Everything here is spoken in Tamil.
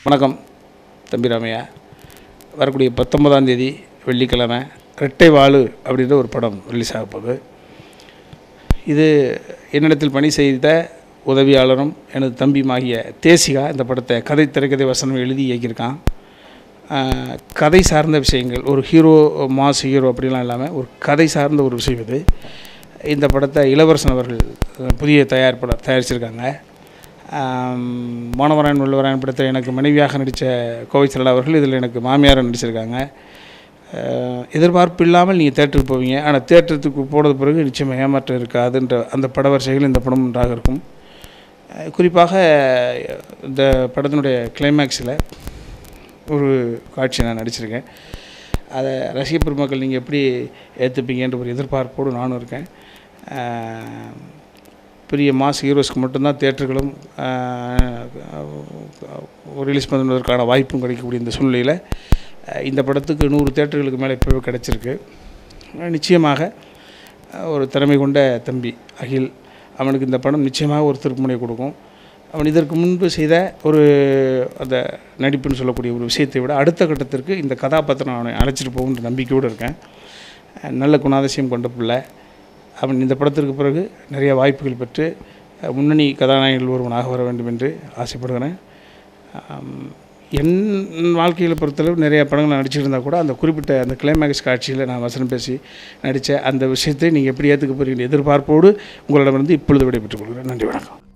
வணக்கம் தம்பி ராமையா வரக்கூடிய பத்தொன்பதாம் தேதி வெள்ளிக்கிழமை ரெட்டை வாளு அப்படின்ற ஒரு படம் ரிலீஸ் ஆக போகுது இது என்னிடத்தில் பணி செய்த உதவியாளரும் எனது தம்பியுமாகிய தேசிகா இந்த படத்தை கதை திரைக்கதை வசனம் எழுதி இயக்கியிருக்கான் ஆஹ், கதை சார்ந்த விஷயங்கள் ஒரு ஹீரோ மாஸ் ஹீரோ அப்படிலாம் இல்லாமல் ஒரு கதை சார்ந்த ஒரு விஷயம் இது இந்த படத்தை இளவரசன் அவர்கள் அஹ், புதிய தயாரிப்பாளர் தயாரிச்சிருக்காங்க ஆம், மாணவராயன் உள்ளவராயன் படத்தில் எனக்கு மனைவியாக நடித்த கோவை சரளா அவர்கள் இதில் எனக்கு மாமியாராக நடிச்சிருக்காங்க அஹ், எதிர்பார்ப்பு இல்லாமல் நீங்கள் தேட்டருக்கு போவீங்க ஆனால் தேட்டருக்கு போனது பிறகு நிச்சயமாக ஏமாற்றம் இருக்காதுன்ற அந்த பட வரிசைகள் இந்த படம் ஒன்றாக இருக்கும் அஹ், குறிப்பாக இந்த படத்தினுடைய கிளைமேக்ஸில் ஒரு காட்சி நான் நடிச்சிருக்கேன் அதை ரசிக பெருமக்கள் நீங்கள் எப்படி ஏற்றுப்பீங்கன்ற ஒரு எதிர்பார்ப்போடு நானும் இருக்கேன் அஹ், பெரிய மாஸ் ஹீரோஸ்க்கு மட்டும்தான் தேட்டர்களும் ரிலீஸ் பண்ணுவதற்கான வாய்ப்பும் கிடைக்கக்கூடிய இந்த சூழ்நிலையில் அஹ், இந்த படத்துக்கு நூறு தேட்டர்களுக்கு மேலே இப்போ கிடச்சிருக்கு அஹ், நிச்சயமாக அஹ், ஒரு திறமை கொண்ட தம்பி அகில் அவனுக்கு இந்த படம் நிச்சயமாக ஒரு திருப்புமுனை கொடுக்கும் அவன் இதற்கு முன்பு செய்த ஒரு அந்த நடிப்புன்னு சொல்லக்கூடிய ஒரு விஷயத்தை விட அடுத்த கட்டத்திற்கு இந்த கதாபாத்திரம் அவனை அழைச்சிட்டு போகுன்ற நம்பிக்கையோடு இருக்கேன் அஹ், நல்ல குணாதிசயம் கொண்ட பிள்ளை அவன் இந்த படத்திற்கு பிறகு நிறைய வாய்ப்புகள் பெற்று அஹ், முன்னணி கதாநாயகர்கள் ஒருவனாக வர வேண்டும் என்று ஆசைப்படுகிறேன் ஆம், என் வாழ்க்கையில் பொறுத்தளவு நிறைய படங்கள் நான் நடிச்சிருந்தா கூட அந்த குறிப்பிட்ட அந்த கிளைமேக்ஸ் காட்சியில் நான் வசனம் பேசி நடித்த அந்த விஷயத்தை நீங்கள் எப்படி ஏற்றுக்க போகிறீங்க எதிர்பார்ப்போடு உங்களிடமிருந்து இப்பொழுது விடைபெற்றுக் கொள்கிறேன் நன்றி வணக்கம்